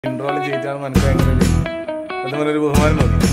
ഇൻട്രോൾ ചെയ്തിട്ടാണ് എനിക്ക് ഭയങ്കര ഒരു അതുപോലെ ഒരു ബഹുമാനം തോന്നി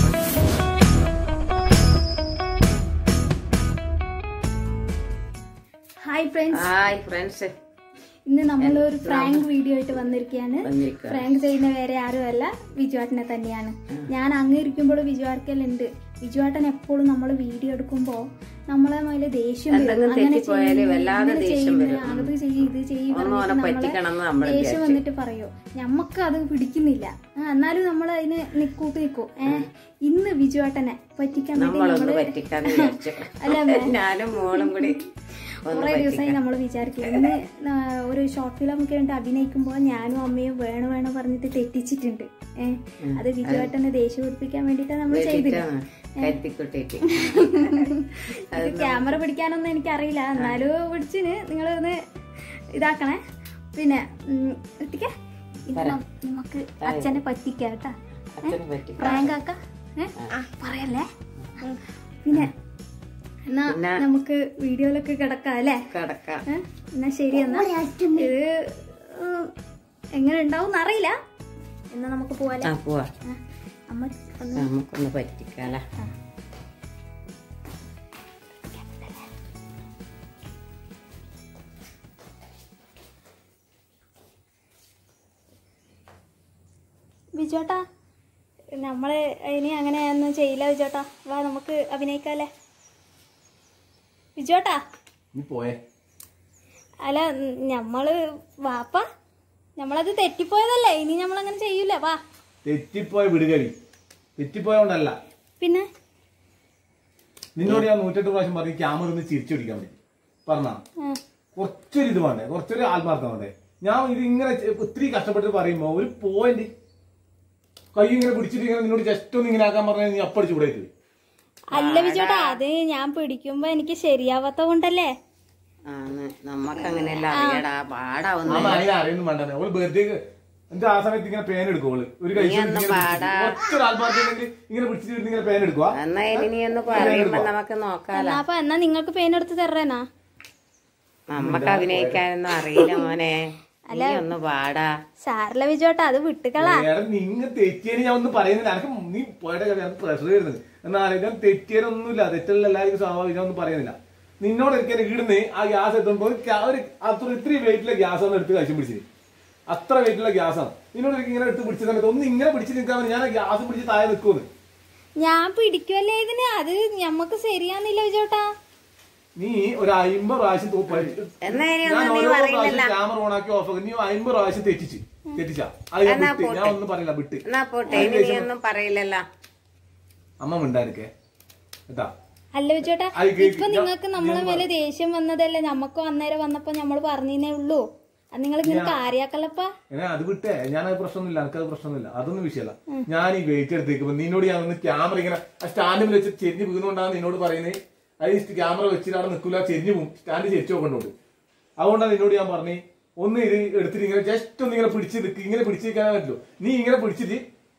ഹായ് ഫ്രണ്ട്സ് ഹായ് ഫ്രണ്ട്സ് ഇന്ന് നമ്മൾ ഒരു ഫ്രാങ്ക് വീഡിയോ ആയിട്ട് വന്നിരിക്കുകയാണ് വന്നിരിക്കുക ഫ്രാങ്ക് ചെയ്യുന്ന വേറെ ആരുമല്ല വിജുവാട്ടനെ തന്നെയാണ് ഞാൻ അങ്ങ് ഇരിക്കുമ്പോൾ വിജുവാർക്കലുണ്ട് വിജുവാട്ടൻ എപ്പോഴും നമ്മൾ വീഡിയോ എടുക്കുമ്പോൾ നമ്മളെ മേലെ ദേഷ്യം വരും എന്തെങ്കിലും അങ്ങനെ തെറ്റിപ്പോയാല് ചെയ്യുന്നു, വല്ലാതെ ഇങ്ങനെ ദേഷ്യം ചെയ്യുന്നു, വരും. അത് ചെയ്യും ഇത് ചെയ്യും ഒന്ന് ഓനെ പറ്റിക്കണം എന്ന് നമ്മൾ ദേഷ്യം വന്നിട്ട് പറയോ ഞമ്മക്ക് അത് പിടിക്കുന്നില്ല ആ, എന്നാലും നമ്മൾ അതിന് നിക്കൂട്ട് നിൽക്കും ഏഹ് ഇന്ന് വിജുവാട്ടനെ പറ്റിക്കാൻ വേണ്ടി നമ്മളൊന്ന് നമ്മള് പറ്റിക്കാന്ന് വിചാരിച്ചു അല്ല ഞാനും മോളും കൂടി ഒന്ന് കുറെ ദിവസമായി നമ്മൾ വിചാരിക്കും ഇന്ന് ന- ഒരു ഷോർട്ട് ഫിലിം ഒക്കെ വേണ്ടി അഭിനയിക്കുമ്പോൾ ഞാനും അമ്മയും വേണം വേണം പറഞ്ഞിട്ട് തെറ്റിച്ചിട്ടുണ്ട് ഏഹ് അത് വിജുവായിട്ടെന്നെ ദേഷ്യം പിടിപ്പിക്കാൻ വേണ്ടിട്ടാണ് നമ്മൾ ചെയ്തത് വെച്ചിട്ടാണ് കരുത്തിക്കുട്ടിക്ക് ഇത് ക്യാമറ പിടിക്കാനൊന്നും എനിക്കറിയില്ല എന്നാലും പിടിച്ചിന് നിങ്ങൾ ഒന്ന് ഇതാക്കണേ പിന്നെ ഉം, ഋത്തിക, ഇത് നം- നമുക്ക് അച്ഛനെ പറ്റിക്കാം കേട്ടാ അച്ഛനെ പറ്റി പ്രാങ്ക് ആക്ക പറയല്ലേ പിന്നെ എന്നാ പിന്നെ- നമുക്ക് വീഡിയോയിലൊക്കെ കിടക്കാം അല്ലേ കിടക്കാം ഏ? എന്നാ ശരി എന്നാ ഇത് ഉം, എങ്ങനെ ഉണ്ടാവും അറിയില്ല എന്നാ നമുക്ക് പോവാലേ ആ പോവാ ആ, അമ്മ ഒന്ന് നമുക്കൊന്ന് പറ്റിക്കാല ബിജോട്ടാ നമ്മള് ഇനി അങ്ങനെ ഒന്നും ചെയ്യില്ല ബിജോട്ടാ വാ നമുക്ക് അഭിനയിക്കാല്ലേ ബിജോട്ടാ നീ പോയേ അല്ല ഉം, ഞമ്മള് വാപ്പ നമ്മളത് തെറ്റിപ്പോയതല്ലേ ഇനി നമ്മളങ്ങനെ ചെയ്യൂല വാ തെറ്റിപ്പോയ വിടുകടി തെറ്റിപ്പോയോണ്ടല്ല പിന്നെ നിന്നോട് ഞാൻ നൂറ്റെട്ട് പ്രാവശ്യം പറഞ്ഞു ക്യാമറ ഒന്ന് ചിരിച്ചു പിടിക്കാൻ വേണ്ടി പറഞ്ഞാ ആ, കുറച്ചൊരു ഇത് വേണ്ടേ കുറച്ചൊരു ആത്മാർത്ഥം വേണ്ടേ ഞാൻ ഇത് ഇങ്ങനെ ചെ- ഒത്തിരി കഷ്ടപ്പെട്ട് പറയുമ്പോ ഒരു പോയിന്റ് കൈ ഇങ്ങനെ പിടിച്ചിട്ട് ഇങ്ങനെ നിന്നോട് ജസ്റ്റ് ഒന്ന് ഇങ്ങനെ ആക്കാൻ പറഞ്ഞാൽ നീ അപ്പടിച്ച് ഇവിടെ പോയി അല്ല ബിജോട്ടാ അത് ഞാൻ പിടിക്കുമ്പോ എനിക്ക് ശരിയാവാത്ത കൊണ്ടല്ലേ ആന്ന് നമ്മക്ക് അങ്ങനെയല്ല അറിയടാ പാടാവുന്ന അമ്മ അതിനെ അറിയൊന്നും വേണ്ട അവള് വെറുതെ എന്റെ ആ സമയത്ത് ഇങ്ങനെ പേൻ എടുക്കും അവള് ഒരു കൈ ഒന്ന് പാടാ. കുറച്ചൊരു ആത്മാർത്ഥം ഉണ്ടെങ്കിൽ ഇങ്ങനെ പിടിച്ചിട്ട് ഇങ്ങനെ പേൻ എടുക്കുക എന്നാ ഇനി ഒന്ന് പറയുമ്പോ നമുക്ക് നോക്കാലോ എന്നാ അപ്പൊ എന്നാ നിങ്ങൾക്ക് പെയിൻ എടുത്ത് തരണേനാ നമ്മക്ക് അഭിനയിക്കാനൊന്നും അറിയില്ല മോനെ നീ ഒന്ന് പാടാ സാറില്ല ബിജോട്ടാ അത് വിട്ടുകളാ വേറെ നിങ്ങ തെറ്റിയതിന് ഞാൻ ഒന്നും പറയുന്നില്ല എനിക്ക് നീ പോയുടെ കാര്യം പ്രഷർ വരുന്നത് എന്നാൽ ഞാൻ തെറ്റിയതൊന്നുമില്ല തെറ്റല്ല എല്ലാവർക്കും സ്വാഭാവികം ഒന്നും പറയുന്നില്ല നിന്നോട് എനിക്ക് ഇടുന്ന് ആ ഗ്യാസ് എത്തുമ്പോൾ ഒരു അത്ര ഇത്രയും വെയിറ്റുള്ള ഗ്യാസ് ആണ് എടുത്ത് കഴിച്ചു പിടിച്ചത് അത്ര വെയിറ്റുള്ള ഗ്യാസാണ് നിന്നോട് എനിക്ക് ഇങ്ങനെ എടുത്ത് പിടിച്ച സമയത്ത് ഒന്ന് ഇങ്ങനെ പിടിച്ച് നിൽക്കാൻ വേണ്ടി ഞാൻ ആ ഗ്യാസ് പിടിച്ച് താഴെ നിൽക്കുമെന്ന് ഞാൻ പിടിക്കുമല്ലേ ഇതിന് അത് ഞമ്മക്ക് ശരിയാന്നില്ല ബിജോട്ടാ നീ ഒരു അമ്പത് പ്രാവശ്യം തോ- പഠിച്ച്- എന്നാ ഇനി ഞാൻ ഒന്നും നീ ഓരോ പ്രാവശ്യം പറയുന്നില്ല ക്യാമറ ഓൺ ആക്കി ഓഫ് ആക്കി നീ അമ്പത് പ്രാവശ്യം തെറ്റിച്ച് തെറ്റിച്ചാ അത് ഞാൻ എന്നാ വിട്ട് ഞാൻ ഒന്നും പറയില്ല വിട്ട് എന്നാ പോട്ടെ ഇനി നീ ഒന്നും പറയില്ലല്ലോ അമ്മ മിണ്ടായിരിക്കേ കേട്ടാ അല്ല ബിജോട്ടാ അത് കേക്ക് ഇപ്പൊ നിങ്ങൾക്ക് നമ്മളെ മേലെ ദേഷ്യം വന്നതല്ലേ നമുക്ക് അന്നേരം വന്നപ്പോ നമ്മൾ പറഞ്ഞേ ഉള്ളൂ അത് നിങ്ങൾ ഇങ്ങനെ കാര്യാക്കല്ലപ്പാ ഏ അത് വിട്ടേ ഞാൻ അത് പ്രശ്നമൊന്നുമില്ല എനിക്കത് പ്രശ്നമൊന്നുമില്ല അതൊന്നും വിഷയമല്ല ഞാൻ ഈ വെയിറ്റ് എടുത്തേക്കുമ്പോ നിന്നോട് ഞാൻ ഒന്ന് ക്യാമറ ഇങ്ങനെ ആ സ്റ്റാൻഡിൽ വെച്ച് ചെരിഞ്ഞ് വീണുകൊണ്ടാണ് നിന്നോട് പറയുന്നത് അത് ഈ ക്യാമറ വെച്ചിട്ട് അവിടെ നിൽക്കില്ല ചെരിഞ്ഞു പോകും സ്റ്റാൻഡ് ചെരിച്ചു നോക്കണ്ടോണ്ട് അതുകൊണ്ടാണ് നിന്നോട് ഞാൻ പറഞ്ഞേ ഒന്ന് ഇത് എടുത്തിട്ട് ഇങ്ങനെ ജസ്റ്റ് ഒന്ന് ഇങ്ങനെ പിടിച്ച് നിൽക്ക് ഇങ്ങനെ പിടിച്ച് നിൽക്കാനേ പറ്റുള്ളൂ നീ ഇങ്ങനെ പിടിച്ചിട്ട്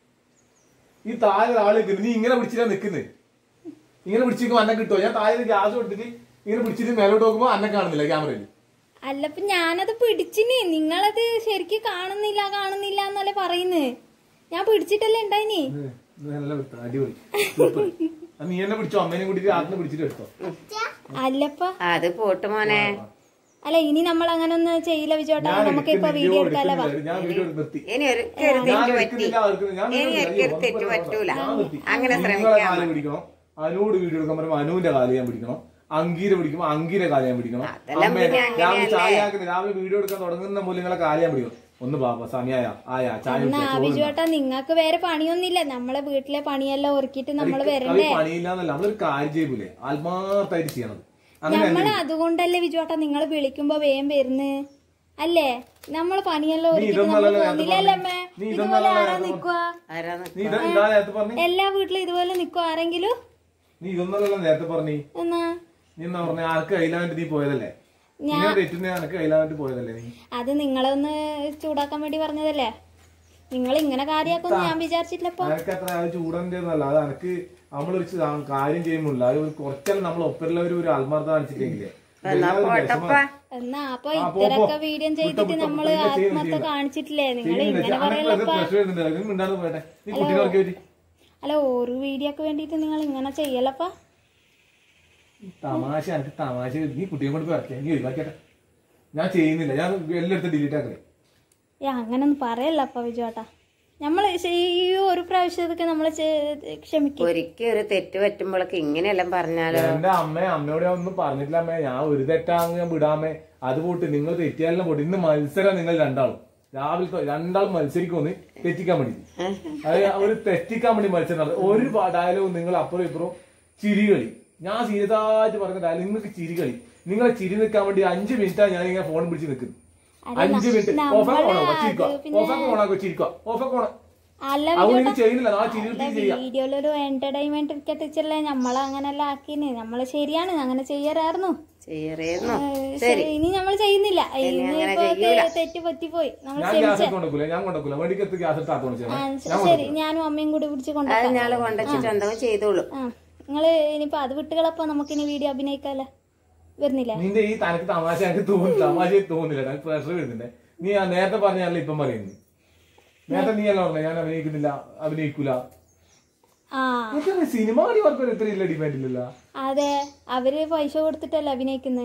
ഈ താഴെ ആള് നിൽക്കുന്നത് നീ ഇങ്ങനെ പിടിച്ചിട്ടാ നിൽക്കുന്നത് ഇങ്ങനെ പിടിച്ചിരിക്കുമ്പോ അന്നെ കിട്ടുമോ ഞാൻ താഴെ ഗ്യാസ് കൊടുത്തിട്ട് ഇങ്ങനെ പിടിച്ചിട്ട് മേലോട്ട് നോക്കുമ്പോ അന്നെ കാണുന്നില്ല ക്യാമറയിൽ അല്ലപ്പ ഞാനത് പിടിച്ചിന് നിങ്ങളത് ശരിക്കും കാണുന്നില്ല കാണുന്നില്ല എന്നല്ലേ പറയുന്നത് ഞാൻ പിടിച്ചിട്ടല്ലേ ഉണ്ടായിനി ഇത് നല്ല വിത്ത, അടിപൊളി സൂപ്പർ. അത് നീ എന്നെ പിടിച്ചോ അമ്മേനെ കൂട്ടിട്ട് ആട്ടിനെ പിടിച്ചിട്ട് എടുത്തോ അല്ലപ്പ അത് പോട്ട് മോനെ അല്ല ഇനി നമ്മൾ അങ്ങനെ ഒന്നും ചെയ്യില്ല വിജോട്ടാ ഞാൻ നമുക്ക് ഇപ്പൊ എടുക്കുന്നില്ല, വീഡിയോ എടുക്കാല്ലോ വാ എടുക്കുന്നില്ല, ഞാൻ വീഡിയോ എടുത്ത് നിർത്തി ഇനി ഒരിക്കലും ഞാൻ തെറ്റ് പറ്റി എടുക്കുന്നില്ല, എടുക്കുന്നില്ല, ഞാൻ ഇനി വീഡിയോ ഒരിക്കലും എടുത്ത് തെറ്റ് നിർത്തി. പറ്റൂല ഞാൻ നിർത്തി. അങ്ങനെ നിങ്ങളെ ശ്രമിക്കാം കാല് പിടിക്കണം അനുവോട് വീഡിയോ എടുക്കാൻ പറയുമ്പോ അനുവിന്റെ കാല് ഞാൻ പിടിക്കണം അങ്കീരെ പിടിക്കുമ്പോ അങ്കീരെ കാല് ഞാൻ പിടിക്കണം അതെല്ലാം അമ്മേനെ പിന്നെ രാവിലെ അങ്ങനെയല്ലേ? ചായ ആക്കുന്ന രാവിലെ വീഡിയോ എടുക്കാൻ തുടങ്ങുന്ന പോലെ നിങ്ങളെ കാല് ഞാൻ പിടിക്കണം ഒന്ന് ബാബ സമയായ ആയാ ചായ എന്നാ കുടിച്ചോ, ചോറ് തിന്നോ. വിജുവേട്ടാ നിങ്ങക്ക് വേറെ പണിയൊന്നുമില്ല നമ്മളെ വീട്ടിലെ പണിയെല്ലാം ഒരുക്കിയിട്ട് നമ്മൾ അത് വരണ്ടേ പണിയില്ലാന്നല്ല നമ്മളൊരു കാര്യം ചെയ്യൂലേ ആത്മാർത്ഥമായിട്ട് ചെയ്യണത് അങ്ങനെ നമ്മൾ അതുകൊണ്ടല്ലേ വിജുവേട്ടാ നിങ്ങൾ വിളിക്കുമ്പോ വേഗം വരുന്ന് അല്ലേ നമ്മൾ പണിയെല്ലാം ഒരുക്കിയിട്ട് നമ്മൾ ഇതൊന്നല്ലല്ലോ പോകുന്നില്ലല്ലേ അമ്മേ നീ ഇതുപോലെ ഇതൊന്നല്ലല്ലോ ആരാ നേരത്തെ നിക്കുവാ ആരാന്ന് നീ ഇതാ ഇതാ നേരത്തെ പറഞ്ഞു എല്ലാ വീട്ടിലും ഇതുപോലെ നിക്കുവാ ആരെങ്കിലും നീ ഇതൊന്നല്ലല്ലോ നേരത്തെ പറഞ്ഞു എന്നാ നീ എന്നാ പറഞ്ഞ ആർക്ക് കയ്യിലാണ്ട് നീ പോയതല്ലേ ഇങ്ങനെ തെറ്റുന്ന എനക്ക് കയ്യിലാണ്ട് പോയതല്ലേ നീ അത് നിങ്ങളെ ഒന്ന് ചൂടാക്കാൻ വേണ്ടി പറഞ്ഞതല്ലേ നിങ്ങൾ ഇങ്ങനെ കാര്യാക്കൊന്നും ഞാൻ വിചാരിച്ചിട്ടില്ലപ്പോ അനക്ക് അത്ര അത് ചൂടന്റെ ഒന്നല്ല അത് എനക്ക് നമ്മളൊരു ച- കാര്യം ചെയ്യുമ്പോഴല്ല അത് ഒരു കുറച്ചെല്ലാം നമ്മൾ ഒപ്പരുള്ളവർ ഒരു ആത്മാർത്ഥ കാണിച്ചിട്ടെങ്കിലേ എന്നാ പോട്ടപ്പ എന്നാ അപ്പൊ ആ, പോ, ഇത്തരൊക്കെ പോ. വീഡിയോ വിട്ടോ, ചെയ്തിട്ട് വിട്ടോ, നമ്മള് വിട്ടോ, ചെയ്യുന്നു, ആത്മഹത്യ ചെയ്യുന്നു. കാണിച്ചിട്ടില്ലേ നിങ്ങൾ ചെയ്യുന്നില്ല. ഇങ്ങനെ അനക്ക് വെറുതെ പറയലപ്പാ pressure വരുന്നുണ്ട്. അതിന് മിണ്ടാതെ പോട്ടെ. നീ കുട്ടീനെ ഉറക്കി വെച്ച്. അല്ല ഒരു വീഡിയോക്ക് വേണ്ടിട്ട് നിങ്ങൾ ഇങ്ങനെ ചെയ്യലപ്പാ തമാശ എനിക്ക് തമാശ നീ കുട്ടിയെ കൊണ്ട് പറക്കേ നീ ഒഴിവാക്കിട്ടെ ഞാൻ ചെയ്യുന്നില്ല ഞാൻ എല്ലായിടത്തും ഡിലീറ്റ് ആക്കണേ ഏ അങ്ങനൊന്നും പറയല്ലപ്പാ വിജുവാട്ടാ നമ്മള് ശ- ഈ ഒരു പ്രാവശ്യത്തൊക്കെ നമ്മള് ചെ- ക്ഷമിക്കും ഒരിക്കൽ ഒരു തെറ്റ് പറ്റുമ്പോഴൊക്കെ ഇങ്ങനെയെല്ലാം പറഞ്ഞാലോ എന്റെ അമ്മ അമ്മയോട് ഞാൻ ഒന്നും പറഞ്ഞിട്ടില്ല അമ്മേ ഞാൻ ഒരു തെറ്റാന്ന് ഞാൻ വിടാമേ അത് പോട്ട് നിങ്ങൾ തെറ്റിയാലും പോട്ട് ഇന്ന് മത്സരം നിങ്ങൾ രണ്ടാളും രാവിലെ തൊ- രണ്ടാളും മത്സരിക്കുമെന്ന് തെറ്റിക്കാൻ വേണ്ടി അത് ഒരു തെറ്റിക്കാൻ വേണ്ടി മത്സരം നടത്തി. ഒരു ഡയലോഗ് നിങ്ങൾ അപ്പുറം ഇപ്പുറം ചിരികളി ഞാൻ സീരിയസ് ആയിട്ട് പറഞ്ഞ ഡയലോഗ് നിങ്ങൾക്ക് ചിരികളി നിങ്ങളെ ചിരി നിൽക്കാൻ വേണ്ടി അഞ്ച് മിനിറ്റാണ് ഞാൻ ഇങ്ങനെ ഫോൺ പിടിച്ച് നിൽക്കുന്നത് അഞ്ച് മിനിറ്റ് ഓഫാക്ക് ഓണാക്കോ ചിരിക്കുക ഓഫാക്ക് ഓണാക്കോ ചിരിക്കുക ഓഫാക്ക് ഓണ അല്ല അതുകൊണ്ട് ഇനി ചെയ്യുന്നില്ല നാളെ ചിരി നിർത്തി ചെയ്യാം വീഡിയോയിലൊരു എന്റർടൈൻമെന്റ് കെട്ടിച്ചല്ലേ നമ്മളെ അങ്ങനെല്ലാം ആക്കിന് നമ്മള് ശരിയാണ് അങ്ങനെ ചെയ്യാറായിരുന്നു ചെയ്യറേന്നു ഏ, ശരി, ഇനി നമ്മൾ ചെയ്യുന്നില്ല ഇനിയിപ്പോ തെ- തെറ്റ് പറ്റിപ്പോയി നമ്മൾ ഞാൻ ഗ്യാസ് എടുത്ത് കൊണ്ടുപോകില്ല ഞാൻ കൊണ്ടുപോകില്ല വേണ്ടിക്കത്ത് ഗ്യാസ് എടുത്ത് ആത്തോണ്ട് ആ, ചെയ്യാം ശരി ഞാനും അമ്മയും കൂടി പിടിച്ച് അത് കൊണ്ടുപോകാം ഞാള് കൊണ്ടുവച്ചിട്ട് എന്തെങ്കിലും ചെയ്തോളൂ ആ നിങ്ങള് ഇനിയിപ്പോ അത് വിട്ടുകളപ്പോ നമുക്ക് ഇനി വീഡിയോ അഭിനയിക്കാല്ലേ വരുന്നില്ലേ നിന്റെ ഈ തനക്ക് തമാശ എനിക്ക് തോന്നി തമാശ തോന്നില്ല എനിക്ക് പ്രഷർ വരുന്നുണ്ട് നീ ആ നേരത്തെ പറഞ്ഞല്ല ഇപ്പം പറയുന്നു നേരത്തെ നീ അല്ല പറഞ്ഞ ഞാൻ അഭിനയിക്കുന്നില്ല അഭിനയിക്കൂല ആ എനിക്ക് സിനിമ കളി വർക്ക് ഇത്ര ഇല്ല ഡിമാൻഡ് ഇല്ലല്ലോ അതെ അവര് പൈസ കൊടുത്തിട്ടല്ലേ അഭിനയിക്കുന്നത്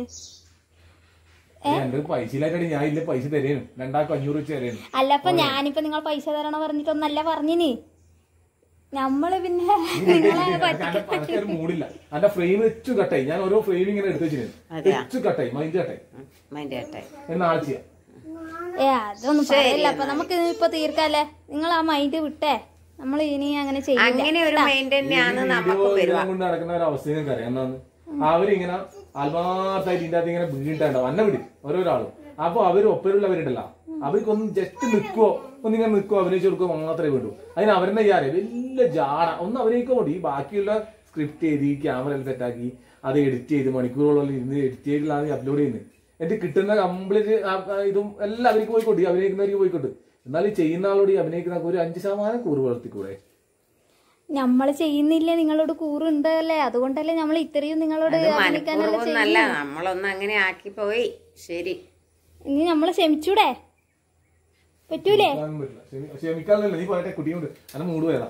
എന്റെ പൈസ ഇല്ലായിട്ട് ഞാൻ ഇല്ല പൈസ തരേനും രണ്ടാക്കും അഞ്ഞൂറ് വെച്ച് തരേനും അല്ല അപ്പൊ ഞാനിപ്പോ നിങ്ങൾ പൈസ തരണം പറഞ്ഞിട്ടൊന്നല്ല പറഞ്ഞിനി നമ്മള് പിന്നെ നിങ്ങളെ പറ്റി ഒരു മൂടില്ല എന്റെ ഫ്രെയിം വെച്ചു കട്ടായി ഞാൻ ഓരോ ഫ്രെയിം ഇങ്ങനെ എടുത്ത് വെച്ചിരുന്നു വെച്ചു കട്ടായി മൈൻഡ് കട്ടായി മൈൻഡ് ആട്ടെ എന്നാൾ ചെയ്യാം ഏ അതൊന്നും പറയല്ല അപ്പൊ നമുക്ക് ഇപ്പൊ തീർക്കാല്ലേ നിങ്ങൾ ആ മൈൻഡ് വിട്ടേ നമ്മൾ ഇനി അങ്ങനെ ചെയ്യില്ല അങ്ങനെ ഒരു മൈൻഡ് തന്നെയാണ് നമുക്ക് വീഡിയോ വരുക കൊണ്ട് നടക്കുന്ന ഒരു അവസ്ഥ നിങ്ങൾക്ക് അറിയാം എന്നാന്ന് അവരിങ്ങനെ ആത്മാർത്ഥമായിട്ട് ഇതിന്റെ അകത്ത് ഇങ്ങനെ വീണിട്ടുണ്ടാവും അന്ന വിടി ഓരോരാളും അപ്പൊ അവര് ഒപ്പരുള്ളവരുണ്ടല്ലോ അവർക്കൊന്നും ജസ്റ്റ് നിൽക്കുവോ ഒന്നിങ്ങനെ നിൽക്കുവോ അഭിനയിച്ചു കൊടുക്കുവോ മാത്രമേ വേണ്ടൂ അതിന് അവരെന്നെ ചെയ്യാറേ വലിയ ജാട ഒന്ന് അഭിനയിക്കോ മതി ഈ ബാക്കിയുള്ള സ്ക്രിപ്റ്റ് എഴുതി ക്യാമറ സെറ്റാക്കി അത് എഡിറ്റ് ചെയ്ത് മണിക്കൂറുകളോളം ഇരുന്ന് എഡിറ്റ് ചെയ്തിലാണ് അപ്ലോഡ് ചെയ്യുന്നത് എന്നിട്ട് കിട്ടുന്ന കംപ്ലീറ്റ് ഇതും എല്ലാം അവർക്ക് പോയിക്കോട്ടെ ഈ അഭിനയിക്കുന്നവർക്ക് പോയിക്കോട്ടെ എന്നാൽ ഈ ചെയ്യുന്ന ആളോട് ഈ അഭിനയിക്കുന്ന ഒരു അഞ്ച് ശതമാനം കൂറ് വളർത്തിക്കൂടെ നമ്മൾ ചെയ്യുന്നില്ലേ നിങ്ങളോട് കൂറുണ്ടല്ലേ അതുകൊണ്ടല്ലേ നമ്മൾ ഇത്രയും നിങ്ങളോട് അഭിനയിക്കാനല്ല മനഃപൂർവ്വമൊന്നല്ല നമ്മളൊന്ന് അങ്ങനെ ആക്കി പോയി ശരി ഇനി നമ്മൾ ക്ഷമിച്ചൂടെ പറ്റൂലേ ക്ഷമിക്കാനൊന്നും പറ്റില്ല. ക്ഷമി- ക്ഷമിക്കാനല്ല നീ പോയട്ടെ കുട്ടിയുണ്ട് അന്നെ മൂട് പോയതാ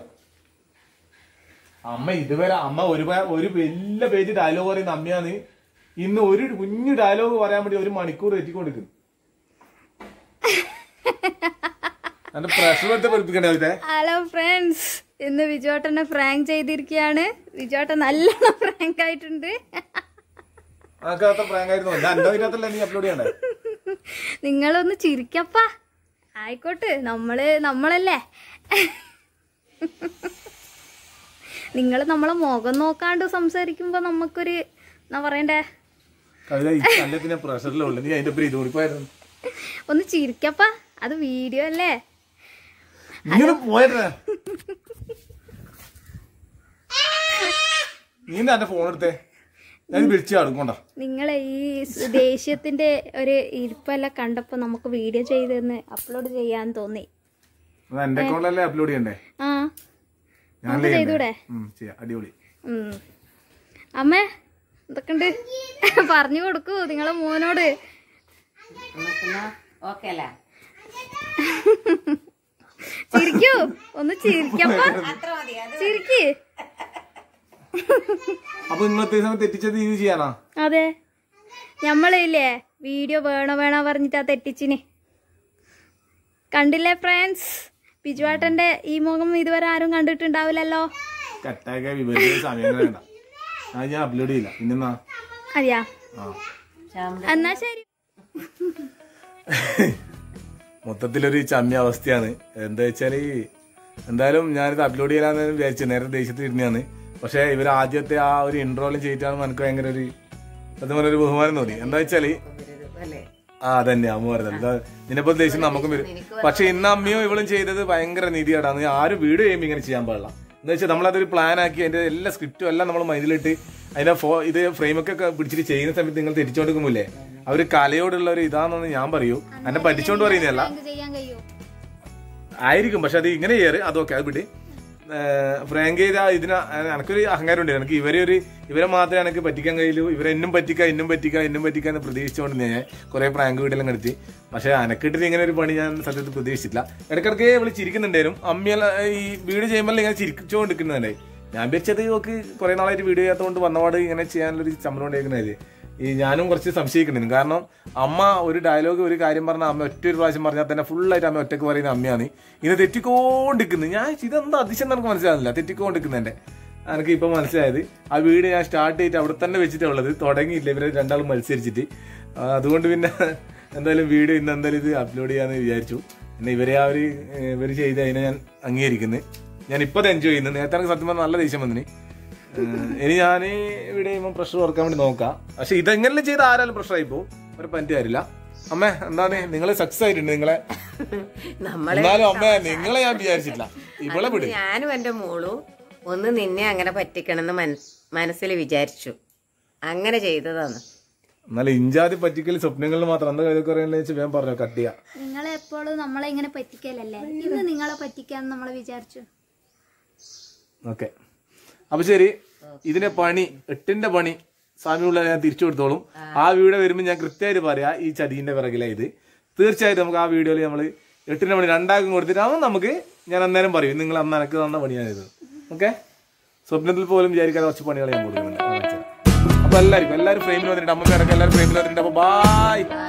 അമ്മ ഇതുവരെ അമ്മ ഒരു പേ- ഒരു വലിയ പേജ് ഡയലോഗ് പറയുന്ന അമ്മയാണ് ഇന്ന് ഒരു കുഞ്ഞു ഡയലോഗ് പറയാൻ വേണ്ടി ഒരു മണിക്കൂർ എത്തിക്കൊണ്ടിരിക്കുന്നു എന്റെ പ്രഷർ എടുത്ത് പഠിപ്പിക്കണ്ടേ അവത്തെ ഹലോ ഫ്രണ്ട്സ് ഇന്ന് വിജോട്ടനെ ഫ്രാങ്ക് ചെയ്തിരിക്കുകയാണ് വിജോട്ടൻ നല്ലോണം ഫ്രാങ്ക് ആയിട്ടുണ്ട് അതൊക്കെ പ്രാങ്കായിരുന്നു എന്റെ അന്റെ ഇതിനകത്തല്ലേ നീ അപ്ലോഡ് ചെയ്യണ്ടേ നിങ്ങളൊന്ന് ചിരിക്കപ്പാ ആയിക്കോട്ടെ നമ്മള് നമ്മളല്ലേ നിങ്ങൾ നമ്മളെ മുഖം നോക്കാണ്ട് സംസാരിക്കുമ്പോ നമുക്കൊരു എന്നാ പറയണ്ടേ കവിത ഈ കല്ലത്തിന് പ്രഷറിലുള്ളു നീ അതിന്റെ പേര് ഇതോടിപ്പോയായിരുന്നു ഒന്ന് ചിരിക്കപ്പാ അത് വീഡിയോ അല്ലേ നീ ഒന്ന് പോയട്ടെ നീ എന്താ എന്റെ ഫോൺ എടുത്തേ ഞാൻ വിളിച്ചു അടുക്കൊണ്ട നിങ്ങളെ ഈ സ് ദേഷ്യത്തിന്റെ ഒരു ഇരിപ്പെല്ലാം കണ്ടപ്പോ നമുക്ക് വീഡിയോ ചെയ്തെന്ന് അപ്ലോഡ് ചെയ്യാൻ തോന്നി എന്റെ അക്കൗണ്ടിലല്ലേ അപ്ലോഡ് ചെയ്യണ്ടേ ആ ഞാനല്ലേ ചെയ്തൂടെ? ചെയ്യണ്ടേ? ഉം, ചെയ്യാം അടിപൊളി ഉം. അമ്മേ എന്തൊക്കെയുണ്ട് പറഞ്ഞു കൊടുക്കൂ നിങ്ങളെ മോനോട് ഓക്കെ അല്ലേ ചിരിക്കൂ ഒന്ന് ചിരിക്കപ്പ അത്ര മതി അത് ചിരിക്ക് അപ്പൊ ഇന്നത്തെ സമയം തെറ്റിച്ചത് ഇത് ചെയ്യാനാ അതെ ഞമ്മളില്ലേ വീഡിയോ വേണോ വേണോ പറഞ്ഞിട്ടാ തെറ്റിച്ചിന് കണ്ടില്ലേ ഫ്രണ്ട്സ് ബിജുവാട്ടന്റെ ഈ മുഖം ഇതുവരെ ആരും കണ്ടിട്ടുണ്ടാവില്ലല്ലോ കട്ടാക്ക വിവരിക്കുന്ന സമയം വേണ്ട അത് ഞാൻ അപ്ലോഡ് ചെയ്യില്ല പിന്നെന്നാ അറിയാ ആ എന്നാ ശരി മൊത്തത്തിലൊരു ചമ്മിയ അവസ്ഥയാണ് എന്താ വെച്ചാല് എന്തായാലും ഞാനിത് അപ്ലോഡ് ചെയ്യാന്ന് വിചാരിച്ചു നേരത്തെ ദേഷ്യത്തിൽ ഇരുന്നാണ് പക്ഷെ ഇവർ ആദ്യത്തെ ആ ഒരു ഇൻട്രോലും ചെയ്തിട്ടാണ് എനിക്ക് ഭയങ്കര ഒരു അതുപോലെ ഒരു ബഹുമാനം തോന്നി എന്താ വെച്ചാല് അല്ലേ ആ അതന്നെ അമ്മ പറഞ്ഞത് ഇതിനെപ്പോ ദേഷ്യം നമുക്കും വരും പക്ഷെ ഇന്ന് അമ്മയും ഇവളും ചെയ്തത് ഭയങ്കര നീതിയാടാണ് ആരും വീട് കഴിയുമ്പോൾ ഇങ്ങനെ ചെയ്യാൻ പാടില്ല എന്ന് വെച്ചാൽ നമ്മളതൊരു പ്ലാൻ ആക്കി അതിന്റെ എല്ലാ സ്ക്രിപ്റ്റും എല്ലാം നമ്മൾ മൈൻഡിലിട്ട് അതിന്റെ ഫോ ഇത് ഫ്രെയിമൊക്കെ പിടിച്ചിട്ട് ചെയ്യുന്ന സമയത്ത് നിങ്ങൾ തിരിച്ചോണ്ടിരിക്കുമ്പോല്ലേ അവര് കലയോടുള്ള ഒരു ഇതാണെന്ന് ഞാൻ പറയൂ എന്നെ പഠിച്ചോണ്ട് പറയുന്നതല്ല എന്ത് ചെയ്യാൻ കഴിയൂ ആയിരിക്കും പക്ഷെ അത് ഇങ്ങനെ ചെയ്യാറ് അതൊക്കെ അത് വിട്ട് ഫ്രാങ്ക് ചെയ്ത ഇതിന് എനിക്കൊരു അഹങ്കാരം ഉണ്ട് എനിക്ക് ഇവരെ ഒരു ഇവരെ മാത്രമേ എനിക്ക് പറ്റിക്കാൻ കഴിയുള്ളൂ ഇവരെ എന്നും പറ്റിക്കാം എന്നും പറ്റിക്കാം എന്നും പറ്റിക്കാൻ എന്ന് പ്രതീക്ഷിച്ചുകൊണ്ട് ഞാൻ കുറെ പ്രാങ്ക് വീട്ടിലും കളിച്ച് പക്ഷെ അനക്കിട്ടിട്ട് ഇങ്ങനെ ഒരു പണി ഞാൻ സത്യത്തിൽ പ്രതീക്ഷിച്ചിട്ടില്ല ഇടയ്ക്കിടയ്ക്ക് വിളി ചിരിക്കുന്നുണ്ടായിരുന്നു അമ്മിയെല്ലാം ഈ വീഡിയോ ചെയ്യുമ്പോൾ ഇങ്ങനെ ചിരിച്ചുകൊണ്ടിരിക്കുന്നുണ്ടായി ഞാൻ വെച്ചത് ഓക്ക് കുറെ നാളായിട്ട് വീഡിയോ ചെയ്യാത്തതുകൊണ്ട് വന്നപാട് ഇങ്ങനെ ചെയ്യാനുള്ളൊരു ചമ്മലം ഉണ്ടായിരിക്കുന്നത് ഈ ഞാനും കുറച്ച് സംശയിക്കുന്നുണ്ട് കാരണം അമ്മ ഒരു ഡയലോഗ് ഒരു കാര്യം പറഞ്ഞ അമ്മ ഒറ്റ ഒരു പ്രാവശ്യം പറഞ്ഞാൽ തന്നെ ഫുള്ളായിട്ട് അമ്മ ഒറ്റക്ക് പറയുന്ന അമ്മയാണ് ഇത് തെറ്റിക്കൊണ്ടിരിക്കുന്നത് ഞാൻ ഇതെന്താ അതിശയം എനിക്ക് മനസ്സിലാകുന്നില്ല തെറ്റിക്കൊണ്ടിരിക്കുന്നതിന്റെ എനിക്ക് ഇപ്പൊ മനസ്സിലായത് ആ വീഡിയോ ഞാൻ സ്റ്റാർട്ട് ചെയ്തിട്ട് അവിടെ തന്നെ വെച്ചിട്ടാ ഉള്ളത് തുടങ്ങിയില്ല ഇവരെ രണ്ടാളും മത്സരിച്ചിട്ട് ആ, അതുകൊണ്ട് പിന്നെ എന്തായാലും വീഡിയോ ഇന്ന് എന്തായാലും ഇത് അപ്ലോഡ് ചെയ്യാന്ന് വിചാരിച്ചു പിന്നെ ഇവരെ ആ ഒരു ഏഹ്, ഇവര് ചെയ്ത് അതിനെ ഞാൻ അംഗീകരിക്കുന്നത് ഞാൻ ഇപ്പൊ എൻജോയ് ചെയ്യുന്നു നേരത്തെ എനിക്ക് സത്യം പറഞ്ഞാൽ നല്ല ദേഷ്യം വന്നിന് ഏഹ്, ഇനി ഞാൻ ഇവിടെ ചെയ്യുമ്പോൾ പ്രഷർ കുറക്കാൻ വേണ്ടി നോക്കാം പക്ഷെ ഇതെങ്ങനെ ചെയ്ത് ആരാലും പ്രഷർ ആയി പോകും ഒരു പറ്റി കാര്യമില്ല അമ്മേ എന്താണ് നിങ്ങൾ സക്സസ് ആയിട്ടുണ്ട് നിങ്ങളെ നമ്മളെ എന്നാലും അമ്മ നിങ്ങളെ ഞാൻ വിചാരിച്ചിട്ടില്ല ഇവളെ വിട് ഞാനും എന്റെ മോളും ഒന്ന് നിന്നെ അങ്ങനെ പറ്റിക്കണമെന്ന് മനസ് മനസ്സിൽ വിചാരിച്ചു അങ്ങനെ ചെയ്തതാണ് എന്നാലും ഇഞ്ചാതി പറ്റിക്കൽ സ്വപ്നങ്ങളിൽ മാത്രം എന്താ ഇതൊക്കെ അറിയാനുള്ള വെച്ച് ഞാൻ പറഞ്ഞു കട്ട് ചെയ്യാം നിങ്ങളെ എപ്പോഴും നമ്മളെ ഇങ്ങനെ പറ്റിക്കലല്ലേ ഇന്ന് നിങ്ങളെ പറ്റിക്കാന്ന് നമ്മൾ വിചാരിച്ചു ഓക്കെ അപ്പൊ ശരി ഇതിന്റെ പണി എട്ടിന്റെ പണി സ്വാമിയുള്ള ഞാൻ തിരിച്ചു കൊടുത്തോളും ആ വീഡിയോ വരുമ്പോൾ ഞാൻ കൃത്യമായിട്ട് പറയാ ഈ ചതിന്റെ പിറകിലാ ഇത് തീർച്ചയായിട്ടും നമുക്ക് ആ വീഡിയോയിൽ നമ്മൾ എട്ടിന്റെ പണി രണ്ടാക്കും കൊടുത്തിട്ട് അവൻ നമുക്ക് ഞാൻ അന്നേരം പറയും നിങ്ങൾ അന്ന് എനക്ക് തന്ന പണിയാണിത് ഓക്കെ സ്വപ്നത്തിൽ പോലും വിചാരിക്കാതെ കുറച്ച് പണികൾ ഞാൻ കൊടുക്കുന്നുണ്ട് അപ്പൊ എല്ലാവർക്കും എല്ലാവരും ഫ്രെയിമിൽ വന്നിട്ട് അമ്മ എല്ലാവരും ഫ്രെയിമിൽ വന്നിട്ടുണ്ട് അപ്പൊ ബായ്